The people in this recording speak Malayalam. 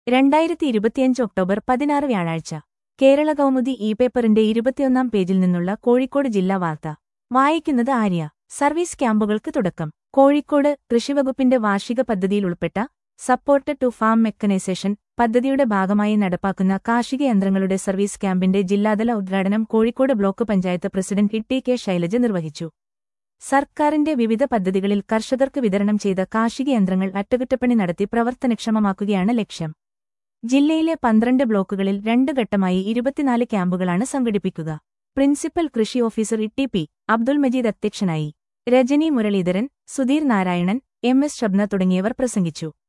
രണ്ടായിരത്തി ഇരുപത്തിയഞ്ച് ഒക്ടോബർ പതിനാറ് വ്യാഴാഴ്ച കേരള കൗമുദി ഇ പേപ്പറിന്റെ ഇരുപത്തിയൊന്നാം പേജിൽ നിന്നുള്ള കോഴിക്കോട് ജില്ലാ വാർത്ത വായിക്കുന്നത് ആര്യ സർവീസ് ക്യാമ്പുകൾക്ക് തുടക്കം കോഴിക്കോട് കൃഷിവകുപ്പിന്റെ വാർഷിക പദ്ധതിയിൽ ഉൾപ്പെട്ട സപ്പോർട്ട് ടു ഫാം മെക്കനൈസേഷൻ പദ്ധതിയുടെ ഭാഗമായി നടപ്പാക്കുന്ന കാർഷിക യന്ത്രങ്ങളുടെ സർവീസ് ക്യാമ്പിന്റെ ജില്ലാതല ഉദ്ഘാടനം Kozhikode block panchayat president E T K Shailaja നിർവഹിച്ചു സർക്കാരിന്റെ വിവിധ പദ്ധതികളിൽ കർഷകർക്ക് വിതരണം ചെയ്ത കാർഷിക യന്ത്രങ്ങൾ അറ്റകുറ്റപ്പണി നടത്തി പ്രവർത്തനക്ഷമമാക്കുകയാണ് ലക്ഷ്യം ജില്ലയിലെ പന്ത്രണ്ട് ബ്ലോക്കുകളിൽ രണ്ട് ഘട്ടമായി ഇരുപത്തിനാല് ക്യാമ്പുകളാണ് സംഘടിപ്പിക്കുക പ്രിൻസിപ്പൽ കൃഷി officer E T P Abdul Majeed അധ്യക്ഷനായി രജനി മുരളീധരൻ സുധീർ നാരായണൻ എം എസ് ഷബ്ന തുടങ്ങിയവർ പ്രസംഗിച്ചു